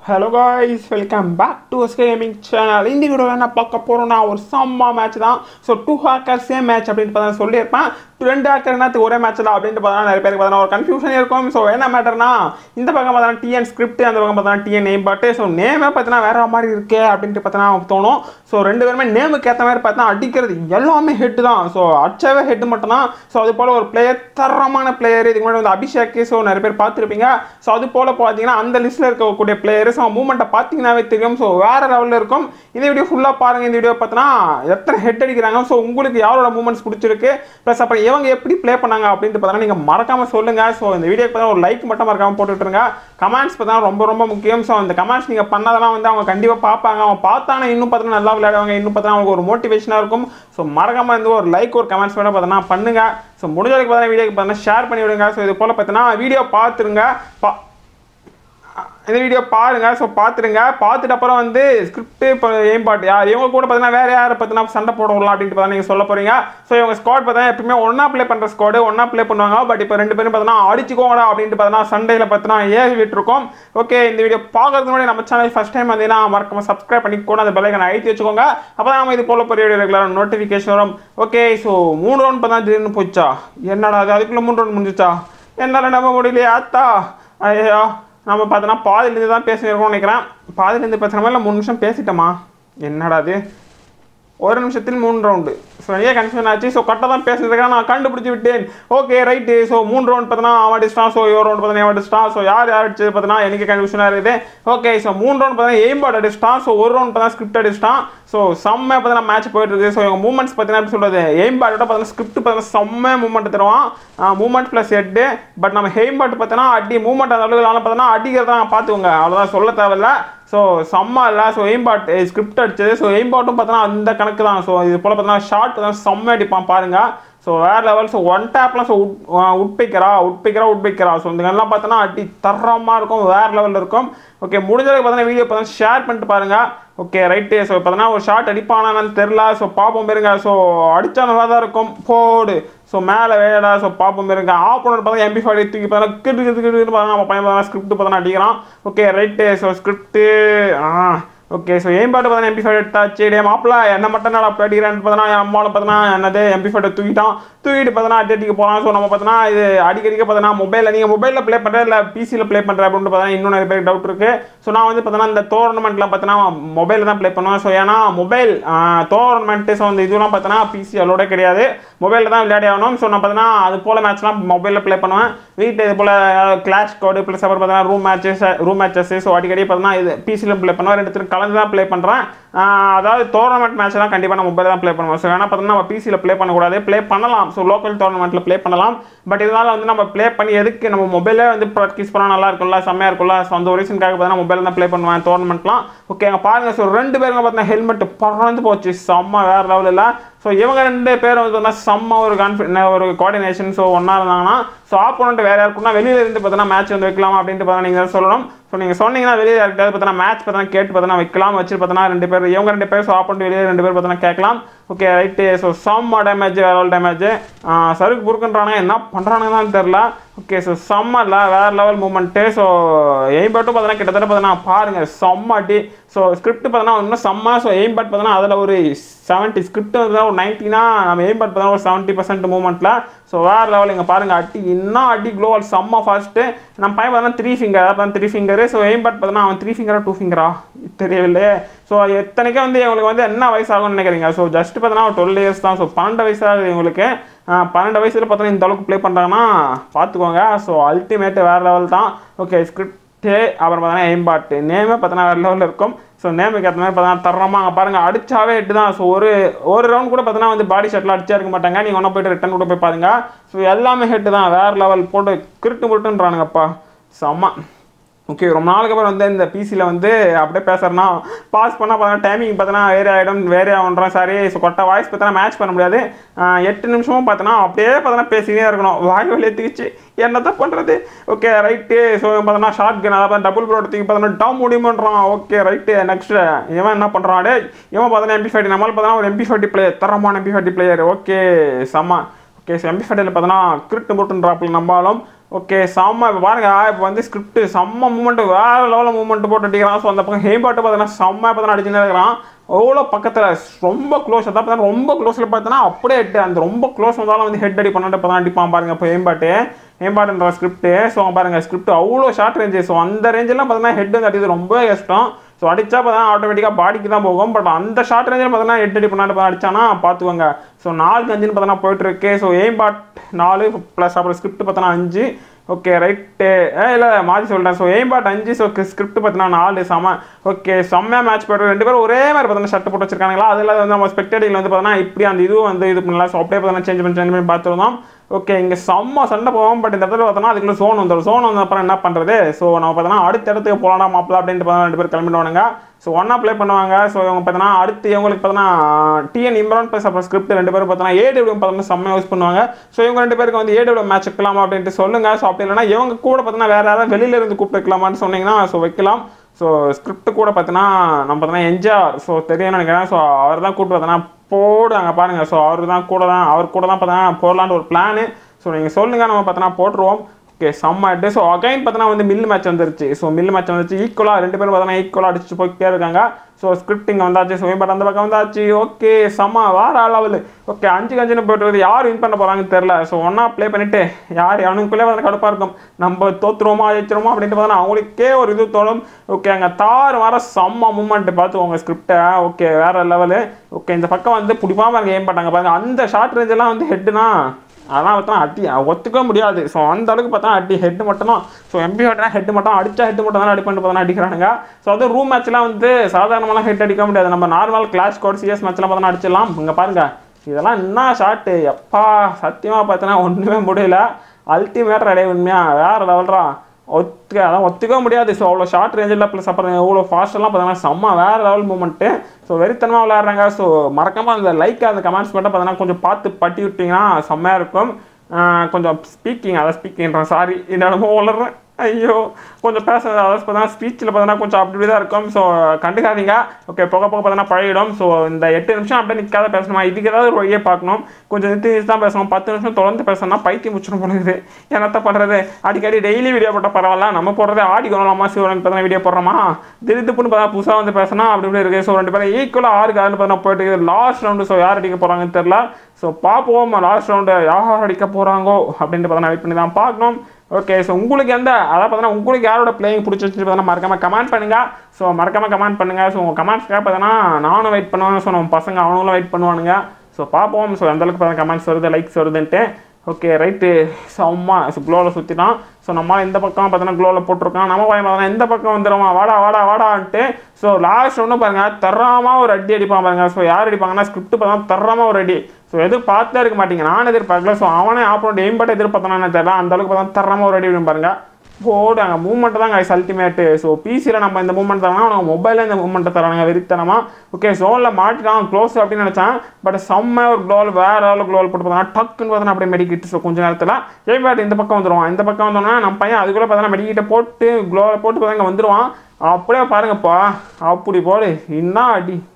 hello guys welcome back to SK gaming channel இந்த வீடியோவில் என்ன பார்க்க போகிறோம்னா ஒரு செம்ம மேட்ச் தான் so two hacker same match அப்படின்னு பார்த்தா சொல்லியிருப்பேன் ரெண்டு ஹேக்கர் என்னத்துக்கு ஒரே மேட்ச் தான் அப்படின்ட்டு பார்த்தா நிறைய பேருக்கு பார்த்தா ஒரு கன்ஃபியூஷன் இருக்கும் ஸோ என்ன மேட்டர்னா இந்த பக்கம் பார்த்தா டிஎன் ஸ்கிரிப்ட் அந்த பக்கம் பார்த்தா டிஎன் நேம் பாட்டு ஸோ நேமே பார்த்தீங்கன்னா வேற மாதிரி இருக்கே அப்படின்ட்டு பார்த்தா தோணும் ஸோ ரெண்டு பேருமே நேமுக்கு ஏற்ற மாதிரி பார்த்தா அடிக்கிறது எல்லாமே ஹெட் தான் ஸோ அடிச்சவே ஹெட் மட்டும் தான் ஸோ அது போல் ஒரு பிளேயர் தரமான பிளேயர் இதுக்கு முன்னாடி வந்து அபிஷேக் ஸோ நிறைய பேர் பார்த்துருப்பீங்க ஸோ அது போல் பார்த்தீங்கன்னா அந்த லிஸ்ட்டில் இருக்கக்கூடிய பிளேயர்ஸ் அவங்க மூமெண்ட்டை பார்த்தீங்கன்னாவே தெரியும் ஸோ வேற லெவலில் இருக்கும் இந்த வீடியோ ஃபுல்லாக பாருங்கள் இந்த வீடியோ பார்த்தீங்கன்னா எத்தனை ஹெட் அடிக்கிறாங்க ஸோ உங்களுக்கு யாரோட மூமெண்ட்ஸ் பிடிச்சிருக்கு ப்ளஸ் அப்புறம் இவங்க எப்படி ப்ளே பண்ணாங்க அப்படின்ட்டு பார்த்தீங்கன்னா நீங்கள் மறக்காமல் சொல்லுங்கள் ஸோ இந்த வீடியோக்கு பார்த்தா ஒரு லைக் மட்டும் மறக்காமல் போட்டுட்ருங்க கமெண்ட்ஸ் பார்த்தா ரொம்ப ரொம்ப முக்கியம் ஸோ அந்த கமெண்ட்ஸ் நீங்கள் பண்ணதெல்லாம் வந்து அவங்க கண்டிப்பாக பார்ப்பாங்க அவங்க பார்த்தாங்கன்னா இன்னும் பார்த்தீங்கன்னா நல்லா விளையாடுவாங்க இன்னும் பார்த்தா அவங்களுக்கு ஒரு மோட்டிவேஷனாக இருக்கும் ஸோ மறக்காமல் வந்து ஒரு லைக் ஒரு கமெண்ட்ஸ் வேணால் பார்த்தீங்கன்னா பண்ணுங்கள் ஸோ முடிஞ்சதுக்கு பார்த்தீங்கன்னா வீடியோக்கு பார்த்தீங்கன்னா ஷேர் பண்ணி விடுங்க ஸோ இது போல் பார்த்தீங்கன்னா வீடியோ பார்த்துருங்க பா இந்த வீடியோ பாருங்க ஸோ பார்த்துருங்க பார்த்துட்டு அப்புறம் வந்து ஸ்கிரிப்ட் இப்போ ஏம் பாட்டு யார் இவங்க கூட பார்த்தீங்கன்னா வேற யாரை பார்த்தீங்கன்னா சண்டை போட விடலாம் அப்படின்ட்டு பார்த்தா நீங்கள் சொல்ல போறீங்க ஸோ இவங்க ஸ்குவாட் பார்த்தீங்கன்னா எப்பவுமே ஒன்றா ப்ளே பண்ணுற ஸ்குவாடு ஒன்றா ப்ளே பண்ணுவாங்க பட் இப்போ ரெண்டு பேரும் பார்த்தீங்கன்னா அடிச்சுக்கோங்கடா அப்படின்ட்டு பார்த்தீங்கன்னா சண்டையில் பார்த்தீங்கன்னா ஏறி விட்டுருக்கோம் ஓகே இந்த வீடியோ பார்க்கறதுக்கு முன்னாடி நம்ம சேனல் ஃபஸ்ட் டைம் வந்தீங்கன்னா மறக்காம சப்ஸ்கிரைப் பண்ணி கூட அந்த பெல்லைக்கனை அழுத்தி வச்சுக்கோங்க அப்போ தான் நம்ம இது போல பெரிய வீடியோ ரெகுலராக நோட்டிஃபிகேஷன் வரும் ஓகே ஸோ மூணு ரவுண்ட் பார்த்தா திடீர்னு போச்சா என்னடா அது அதுக்குள்ளே மூணு ரவுண்ட் முடிஞ்சிச்சா என்னால் நம்ப முடியலையே ஆத்தா ஐயோ நம்ம பார்த்தோன்னா பாதிலேருந்து தான் பேசியிருக்கோம்னு நினைக்கிறேன் பாதிலேருந்து பேசுகிற மாதிரி மூணு நிமிஷம் பேசிட்டோமா என்னடா அது ஒரு நிமிஷத்தில் மூணு ரவுண்டு ஸோ நிறைய கன்ஃபியூஷன் ஆச்சு ஸோ கரெக்டாக தான் பேசுறதுக்காக நான் கண்டுபிடிச்சி விட்டேன் ஓகே ரைட்டு ஸோ மூணு ரவுண்ட் பார்த்தீங்கன்னா அவன் அடிச்சிட்டான் ஸோ ஒரு ரவுண்ட் பார்த்தீங்கன்னா அவன் அடிச்சிட்டான் ஸோ யார் யார் அடிச்சது பார்த்தீங்கன்னா எனக்கு கன்ஃபியூஷனாக இருக்குது ஓகே ஸோ மூணு ரவுண்ட் பார்த்தீங்கன்னா எய்ம் பாட் அடிச்சிட்டான் ஸோ ஒரு ரவுண்ட் பார்த்தா ஸ்கிரிப்ட் அடிச்சிட்டான் ஸோ செம்ம பார்த்தீங்கன்னா மேட்ச் போயிட்டு இருக்கு ஸோ இவங்க மூமெண்ட்ஸ் பார்த்தீங்கன்னா எப்படி சொல்கிறது எய்ம் பாட்டோட பார்த்தீங்கன்னா ஸ்கிரிப்ட் பார்த்தீங்கன்னா செம்ம மூமெண்ட் தருவான் மூமெண்ட் ப்ளஸ் ஹெட்டு பட் நம்ம ஹெய்ம் பாட் பார்த்தீங்கன்னா அடி மூமெண்ட் அந்த அளவுக்கு பார்த்தீங்கன்னா அடிக்கிறத பார்த்துக்கோங்க அவ்வளோதான் சொல்ல தேவையில்ல ஸோ செம்ம இல்லை ஸோ எய்ம்பாட் ஸ்கிரிப்ட் அடிச்சது ஸோ எய்ம்பாட்டும் பார்த்தோன்னா அந்த கணக்கு தான் ஸோ இது போல் பார்த்தோன்னா ஷார்ட் பார்த்தா செம்ம அடிப்பான் பாருங்க ஸோ வேறு லெவல் ஸோ ஒன் டேப்லாம் ஸோ உட்பிக்கிறா உட்பிக்கிறா உட்பிக்கிறா ஸோ இந்த கண்ணெலாம் பார்த்தோன்னா அடி தரமாக இருக்கும் வேறு லெவலில் இருக்கும் ஓகே முடிஞ்சதுக்கு பார்த்தோன்னா வீடியோ பார்த்தா ஷேர் பண்ணிட்டு பாருங்க ஓகே ரைட்டு ஸோ பார்த்தோன்னா ஒரு ஷார்ட் அடிப்பானான்னு தெரில ஸோ பார்ப்போம் பாருங்க ஸோ அடித்தா நல்லா தான் இருக்கும் போடு ஸோ மேலே வேடா ஸோ பார்ப்போம் பாருங்க ஆப்போனட் பார்த்தா எம்பி ஃபைவ் தூக்கி பார்த்தா கிட்டு கிட்டு கிட்டு பார்த்தா நம்ம பையன் பார்த்தா ஸ்கிரிப்ட் பார்த்தா அடிக்கிறான் ஓகே ரைட்டு ஸோ ஸ்கிரிப்ட்டு ஆ ஓகே ஸோ என் பாட்டு பார்த்தா எம்பி ஃபைவ் எடுத்தாச்சு டே மாப்பிள என்ன மட்டும் நான் அப்படி அடிக்கிறேன்னு பார்த்தா என் அம்மாவில் பார்த்தா என்னது எம்பி ஃபைவ் தூக்கிட்டான் தூக்கிட்டு பார்த்தா அடிக்க போகலாம் ஸோ நம்ம பார்த்தோன்னா இது அடிக்கடிக்க பார்த்தா மொபைலில் நீங்கள் மொபைலில் ப்ளே பண்ணுற இல்லை பிசியில் ப்ளே பண்ணுற அப்படின்ட்டு பார்த்தா இன்னும் நிறைய பேருக்கு டவுட் இருக்குது ஸோ நான் வந்து பார்த்தோன்னா இந்த டோர்னமெண்ட்டில் பார்த்தோன்னா மொபைலில் தான் ப்ளே பண்ணுவேன் ஸோ ஏன்னா மொபைல் டோர்னமெண்ட்டு ஸோ அந்த இதெல்லாம் பார்த்தோன்னா பிசி அலோட கிடையாது மொபைலில் தான் விளையாடி ஆகணும் ஸோ நான் பார்த்தோன்னா அது போல் மேட்ச்லாம் மொபைலில் ப்ளே பண்ணுவேன் வீட்டு இது போல் கிளாஷ் கோடு ப்ளஸ் அப்புறம் பார்த்தோன்னா room matches room matches so அடிக்கடி பார்த்தோன்னா இது பிசியில் ப்ளே பண்ணுவேன் ரெண்டு பேரும் கலந்து தான் ப்ளே பண்ணுறேன் அதாவது டோர்னமெண்ட் மேட்ச்லாம் கண்டிப்பாக நான் மொபைல் தான் ப்ளே பண்ணுவோம் ஸோ ஏன்னா பார்த்தோன்னா நம்ம பிசியில் ப்ளே பண்ணக்கூடாது ப்ளே பண்ணலாம் ஸோ லோக்கல் டோர்னமெண்ட்டில் ப்ளே பண்ணலாம் பட் இதனால் வந்து நம்ம ப்ளே பண்ணி எதுக்கு நம்ம மொபைலே வந்து ப்ராக்டிஸ் பண்ணால் நல்லா இருக்கும்ல செம்மையாக இருக்கும்ல ஸோ அந்த ஒரு ரீசனுக்காக பார்த்தீங்கன்னா மொபைல் தான் ப்ளே பண்ணுவேன் டோர்னமெண்ட்லாம் ஓகே அங்கே பாருங்கள் ஸோ ரெண்டு பேருங்க பார்த்தீங்கன்னா ஹெல்மெட் பறந்து போச்சு செம்ம வேறு லெவலில் ஸோ இவங்க ரெண்டு பேரும் வந்து பார்த்தீங்கன்னா செம்ம ஒரு கான்ஃபிடென்ட் ஒரு கோஆர்டினேஷன் ஸோ ஒன்றா இருந்தாங்கன்னா ஸோ ஆப்போனண்ட் வேறு யாருக்குன்னா வெளியில இருந்து பார்த்தீங்கன்னா மேட்ச் வந்து வைக்கலாம் அப்படின்ட்டு பார்த்தா நீங்கள் சொல்லணும் ஸோ நீங்கள் சொன்னீங்கன்னா வெளியே யார்கிட்ட பார்த்தா மேட்ச் பார்த்தா கேட்டு பார்த்தா வைக்கலாம் வச்சு பார்த்தா ரெண்டு பேர் இவங்க ரெண்டு பேர் ஸோ ஆப்போனண்ட் வெளியே ரெண்டு பேர் பார்த்தா கேட்கலாம் ஓகே ரைட்டு ஸோ செம்ம டேமேஜ் வேற டேமேஜ் சருக்கு புருக்குன்றானுங்க என்ன பண்ணுறானுங்கன்னு தெரில ஓகே ஸோ செம்ம இல்லை வேறு லெவல் மூமெண்ட்டு ஸோ எய்ம் பாட்டும் பார்த்தோன்னா கிட்டத்தட்ட பார்த்தோன்னா பாருங்கள் செம்ம அடி ஸோ ஸ்கிரிப்ட் பார்த்தோன்னா இன்னும் செம்ம ஸோ எய்ம் பாட் பார்த்தோன்னா அதில் ஒரு செவன்ட்டி ஸ்கிரிப்ட் வந்து ஒரு நைன்ட்டினா நம்ம எய்ம் பாட் பார்த்தோன்னா ஒரு செவன்ட்டி பர்சன்ட் மூமெண்ட்டில் ஸோ வேறு லெவல் இங்கே பாருங்கள் அடி இன்னும் அடி க்ளோவல் செம்ம ஃபாஸ்ட்டு நம்ம பையன் பார்த்தா த்ரீ ஃபிங்கர் அதான் three finger so aim bot பார்த்தோன்னா அவன் த்ரீ ஃபிங்கரா டூ ஃபிங்கரா தெரியவில்லையே ஸோ எத்தனைக்கே வந்து இவங்களுக்கு வந்து என்ன வயசு ஆகும்னு நினைக்கிறீங்க ஸோ ஜஸ்ட் பார்த்தோன்னா ஒரு டுவெல் இயர்ஸ் தான் ஸோ பன்னெண்டு வயசு ஆகுது இவங்களுக்கு பன்னெண்டு வயசில் பார்த்தோன்னா இந்த அளவுக்கு ப்ளே பண்ணுறாங்கன்னா பார்த்துக்கோங்க ஸோ அல்டிமேட்டு வேறு லெவல் தான் ஓகே ஸ்கிரிப்ட்டு அப்புறம் பார்த்தோன்னா எய்ம்பாட்டு நேமே பார்த்தோன்னா வேறு லெவலில் இருக்கும் ஸோ நேமுக்கு ஏற்ற மாதிரி பார்த்தா தரமாக அங்கே பாருங்கள் அடிச்சாவே எட்டு தான் ஸோ ஒரு ஒரு ரவுண்ட் கூட பார்த்தோன்னா வந்து பாடி ஷர்ட்டில் அடிச்சா இருக்க மாட்டாங்க நீங்கள் ஒன்றா போயிட்டு ரிட்டன் கூட போய் பாருங்க ஸோ எல்லாமே ஹெட்டு தான் வேறு லெவல் போட்டு கிருட்டு முருட்டுன்றானுங்கப்பா செம்ம ஓகே ரொம்ப நாளுக்கு அப்புறம் வந்து இந்த பிசியில் வந்து அப்படியே பேசுகிறேன்னா பாஸ் பண்ணால் பார்த்தா டைமிங் பார்த்தோன்னா வேறு ஆகிடும் வேறு ஆகுன்றோம் சாரி ஸோ கொட்ட வாய்ஸ் பார்த்தோன்னா மேட்ச் பண்ண முடியாது எட்டு நிமிஷமும் பார்த்தோன்னா அப்படியே பார்த்தோன்னா பேசினே இருக்கணும் வாய் வழியை தூக்கிச்சு என்னதான் பண்ணுறது ஓகே ரைட்டு ஸோ பார்த்தோன்னா ஷார்ட் கன் அதாவது டபுள் ப்ரோட் தூக்கி பார்த்தோன்னா டவுன் முடியுமன்றான் ஓகே ரைட்டு நெக்ஸ்ட் இவன் என்ன பண்ணுறான் டே இவன் பார்த்தோன்னா எம்பி ஃபைட்டி நம்மளால் பார்த்தோன்னா ஒரு எம்பி ஃபைட்டி பிளேயர் தரமான எம்பி ஃபைட்டி பிளேயர் ஓகே செம்ம ஓகே ஸோ எம்பி ஃபைட்டியில் பார்த்தோன்னா கிரிட்டு முட்டுன்றாப்பில் நம்பாலும் ஓகே செம்ம இப்போ பாருங்க இப்போ வந்து ஸ்கிரிப்ட் செம்ம மூமெண்ட் வேற லெவலில் மூமெண்ட் போட்டு அடிக்கிறான் ஸோ அந்த பக்கம் ஹேம்பாட்டு பார்த்தீங்கன்னா செம்ம பார்த்தா அடிச்சுன்னு இருக்கிறான் அவ்வளோ பக்கத்தில் ரொம்ப க்ளோஸ் அதான் பார்த்தா ரொம்ப க்ளோஸில் பார்த்தோன்னா அப்படியே ஹெட் அந்த ரொம்ப க்ளோஸ் வந்தாலும் வந்து ஹெட் அடி பண்ணாட்டு இப்போ தான் அடிப்பான் பாருங்க இப்போ ஹேம்பாட்டு ஹேம்பாட்டுன்ற ஸ்கிரிப்ட் ஸோ பாருங்க ஸ்கிரிப்ட் அவ்வளோ ஷார்ட் ரேஞ்சு ஸோ அந்த ரேஞ்செல்லாம் பார்த்தீங்கன்னா ஹெட் வந்து அடிக்கிறது ரொம்ப கஷ்டம் ஸோ அடிச்சா பார்த்தா ஆட்டோமேட்டிக்காக பாடிக்கு தான் போகும் பட் அந்த ஷார்ட் ரேஞ்சில் பார்த்தீங்கன்னா ஹெட் அடி பண்ணாட்டு பார்த்தா அடிச்சானா பார்த்துக்கோங்க ஸோ நாலுக்கு அஞ்சுன்னு பார்த்தோன்னா போயிட்டு இருக்கு ஸோ எய்ம் பாட் நாலு ப்ளஸ் அப்புறம் ஸ்கிரிப்ட் பார்த்தோன்னா அஞ்சு ஓகே ரைட்டு இல்லை மாற்றி சொல்கிறேன் ஸோ எய்ம் பாட் அஞ்சு ஸோ ஸ்கிரிப்ட் பார்த்தீங்கன்னா நாலு செம ஓகே செம்மையாக மேட்ச் போய்ட்டு ரெண்டு பேரும் ஒரே மாதிரி பார்த்தீங்கன்னா ஷர்ட் போட்டு வச்சிருக்காங்களா அதில் வந்து நம்ம ஸ்பெக்டேட்டில் வந்து பார்த்தீங்கன்னா இப்படி அந்த இதுவும் வந்து இது பண்ணலாம் ஸோ அப்படியே பார்த்தீங்கன்னா சேஞ்ச் பண்ணி சேஞ்ச் பண்ணி பார்த்துருந்தோம் ஓகே இங்கே செம்ம சண்டை போவோம் பட் இந்த இடத்துல பார்த்தோன்னா அதுக்குள்ள சோன் வந்துடும் சோன் வந்த அப்புறம் என்ன பண்ணுறது ஸோ நம்ம பார்த்தோன்னா அடுத்த இடத்துக்கு போகலாம்டா மாப்பிள அப்படின்ட்டு பார்த்தா ரெண்டு பேர் கிளம்பிடுவானுங்க ஸோ ஒன்றா ப்ளே பண்ணுவாங்க ஸோ இவங்க பார்த்தோன்னா அடுத்து இவங்களுக்கு பார்த்தோன்னா டிஎன் இம்ரான் ப்ளஸ் அப்புறம் ஸ்கிரிப்ட் ரெண்டு பேரும் பார்த்தோன்னா ஏடபிள்யூ பார்த்தோன்னா செம்ம யூஸ் பண்ணுவாங்க ஸோ இவங்க ரெண்டு பேருக்கு வந்து ஏடபிள்யூ மேட்ச் வைக்கலாமா அப்படின்ட்டு சொல்லுங்க ஸோ அப்படி இல்லைன்னா இவங்க கூட பார்த்தோன்னா வேற யாராவது வெளியில இருந்து கூப்பிட்டு வைக்கலாமான்னு சொன்னீங்கன்னா ஸோ வைக்கலாம் ஸோ ஸ்கிரிப்ட் கூட பார்த்தீங்கன்னா நம்ம பார்த்தோன்னா என்ஜார் ஸோ தெரியும்னு நினைக்கிறேன் ஸோ அவர் தான் கூப்பிட்டு பார்த்தோன்னா போடுவாங்க பாருங்க ஸோ அவர் தான் கூட தான் அவர் கூட தான் பார்த்தோன்னா போடலான்னு ஒரு பிளானு ஸோ நீங்கள் சொல்லுங்கள் நம்ம பார்த்தோன்னா போட்டுருவோம் ஓகே செம்ம ஆட்டு ஸோ அகைன் பார்த்தோன்னா வந்து மில் மேட்ச் வந்துருச்சு ஸோ மில் மேட்ச் வந்துருச்சு ஈக்குவலாக ரெண்டு பேரும் பார்த்தோன்னா ஈக்குவலாக அடிச்சு போய்ட்டே இருக்காங்க ஸோ ஸ்கிரிப்டிங் வந்தாச்சு ஸோ பட் அந்த பக்கம் வந்தாச்சு ஓகே செம்ம வேற லெவல் ஓகே அஞ்சு கஞ்சுன்னு போயிட்டு வருது யார் வின் பண்ண போகிறாங்கன்னு தெரில ஸோ ஒன்றா ப்ளே பண்ணிட்டு யார் அவனுக்குள்ளே வந்து கடுப்பாக இருக்கும் நம்ம தோத்துருவோமா ஜெயிச்சிருவோமா அப்படின்ட்டு பார்த்தோன்னா அவங்களுக்கே ஒரு இது தோணும் ஓகே அங்கே தார் வர செம்ம மூமெண்ட் பார்த்து உங்கள் ஸ்கிரிப்டை ஓகே வேற லெவலு ஓகே இந்த பக்கம் வந்து பிடிப்பாம பாருங்க ஏம் பண்ணாங்க பாருங்க அந்த ஷார்ட் ரேஞ்செல்லாம் வந்து ஹெட்டுனா அதெல்லாம் பார்த்தா அடி ஒத்துக்க முடியாது ஸோ அந்த அளவுக்கு பார்த்தா அடி ஹெட் மட்டும் தான் ஸோ எம்பி ஹெட்னா ஹெட் மட்டும் அடிச்சா ஹெட் மட்டும் தான் அடி பண்ணிட்டு பார்த்தா அடிக்கிறானுங்க ஸோ அது ரூம் மேட்ச்லாம் வந்து சாதாரணமாக ஹெட் அடிக்க முடியாது நம்ம நார்மல் கிளாஸ் கோட் சிஎஸ் மேட்ச்லாம் பார்த்தா அடிச்சிடலாம் இங்கே பாருங்க இதெல்லாம் என்ன ஷாட்டு எப்பா சத்தியமாக பார்த்தோன்னா ஒன்றுமே முடியல அல்டிமேட் ரெடி உண்மையாக வேறு லெவல்ரா ஒத்துக்க அதான் ஒத்துக்க முடியாது ஸோ அவ்வளோ ஷார்ட் ரேஞ்சில் ப்ளஸ் அப்புறம் எவ்வளோ ஃபாஸ்ட்டெல்லாம் பார்த்தீங்கன்னா செம்ம வேறு லெவல் மூமெண்ட்டு ஸோ வெறித்தனமாக விளையாடுறாங்க ஸோ மறக்காமல் அந்த லைக் அந்த கமெண்ட்ஸ் மட்டும் பார்த்தீங்கன்னா கொஞ்சம் பார்த்து பட்டி விட்டிங்கன்னா செம்மையாக இருக்கும் ஆஹ் கொஞ்சம் ஸ்பீக்கிங் அதான் ஸ்பீக்கிங்கிறேன் சாரி என்னென்னமோ வளர்றேன் ஐயோ கொஞ்சம் பேச அதாவது பார்த்தீங்கன்னா ஸ்பீச்சில் பார்த்தீங்கன்னா கொஞ்சம் அப்படி இப்படி தான் இருக்கும் ஸோ கண்டுக்காதீங்க ஓகே போக போக பார்த்தீங்கன்னா பழகிடும் ஸோ இந்த எட்டு நிமிஷம் அப்படியே நிற்காத பேசணுமா இதுக்கு ஏதாவது ஒரு வழியே பார்க்கணும் கொஞ்சம் நிறுத்தி நிறுத்தி தான் பேசணும் பத்து நிமிஷம் தொடர்ந்து பேசணும்னா பைத்தியம் முடிச்சிடும் போடுது என்னத்த பண்ணுறது அடிக்கடி டெய்லி வீடியோ போட்டால் பரவாயில்ல நம்ம போடுறது ஆடி கொள்ளலாமா சிவன் பார்த்தா வீடியோ போடுறோமா திடீர்னு பார்த்தா புதுசாக வந்து பேசினா அப்படி இப்படி இருக்குது ஸோ ரெண்டு பேரும் ஈக்குவலாக ஆறு கார்னு பார்த்தா போயிட்டு இருக்குது லாஸ்ட் ரவுண்டு ஸோ யார் அடிக்க போகிறாங்கன்னு தெரில ஸோ பார்ப்போம் லாஸ்ட் ரவுண்டு யார் அடிக்க போகிறாங்கோ அப்படின்ட்டு பார்த்தா வெயிட் பண்ணி தான் பார்க்கணும் ஓகே ஸோ உங்களுக்கு எந்த அதாவது பார்த்தீங்கன்னா உங்களுக்கு யாரோட பிளேயிங் பிடிச்சிருச்சு பார்த்தீங்கன்னா மறக்காம கமெண்ட் பண்ணுங்க ஸோ மறக்காம கமெண்ட் பண்ணுங்க ஸோ உங்கள் கமெண்ட்ஸ்க்காக பார்த்தீங்கன்னா நானும் வெயிட் பண்ணுவேன் ஸோ நம்ம பசங்க அவனுங்களும் வெயிட் பண்ணுவானுங்க ஸோ பார்ப்போம் ஸோ எந்த அளவுக்கு பார்த்தா கமெண்ட்ஸ் வருது லைக்ஸ் வருதுன்ட்டு ஓகே ரைட்டு செம்ம ஸோ க்ளோவில் சுற்றிட்டான் ஸோ நம்மளால் இந்த பக்கம் பார்த்தீங்கன்னா க்ளோவில் போட்டிருக்கான் நம்ம பையன் பார்த்தீங்கன்னா இந்த பக்கம் வந்துடுமா வாடா வாடா வாடான்ட்டு ஸோ லாஸ்ட் ஒன்று பாருங்க தரமாக ஒரு அடி அடிப்பான் பாருங்க ஸோ யார் அடிப்பாங்கன்னா ஸ்கிரிப்ட் பார்த்தா தரமாக ஒரு அடி ஸோ எதுவும் பார்த்தே இருக்க மாட்டீங்க நான் எதிர்பார்க்கல ஸோ அவனே ஆப்போனட் எய்ம் பட்டு எதிர்பார்த்தானு தெரியல அந்த அளவுக்கு பார்த்தா தரமாக ஒரு அடி விடும் பாருங்க போடு அங்கே மூமெண்ட் தான் கைஸ் அல்டிமேட்டு ஸோ பிசியில் நம்ம இந்த மூமெண்ட் தரோம்னா அவங்க மொபைலில் இந்த மூமெண்ட்டை தரானுங்க வெறித்தனமா ஓகே ஜோனில் மாட்டிட்டான் க்ளோஸ் அப்படின்னு நினச்சேன் பட் செம்ம ஒரு க்ளோல் வேற லெவலில் க்ளோல் போட்டு பார்த்தா டக்குன்னு பார்த்தா அப்படியே மெடிக்கிட்டு ஸோ கொஞ்ச நேரத்தில் ஏன் பேட் இந்த பக்கம் வந்துடுவான் இந்த பக்கம் வந்தோம்னா நம்ம பையன் அதுக்குள்ளே பார்த்தா மெடிக்கிட்ட போட்டு க்ளோவில் போட்டு பார்த்தா இங்கே வந்துடுவான் அப்படியே பாருங்கப்பா அப்படி போடு என்ன அடி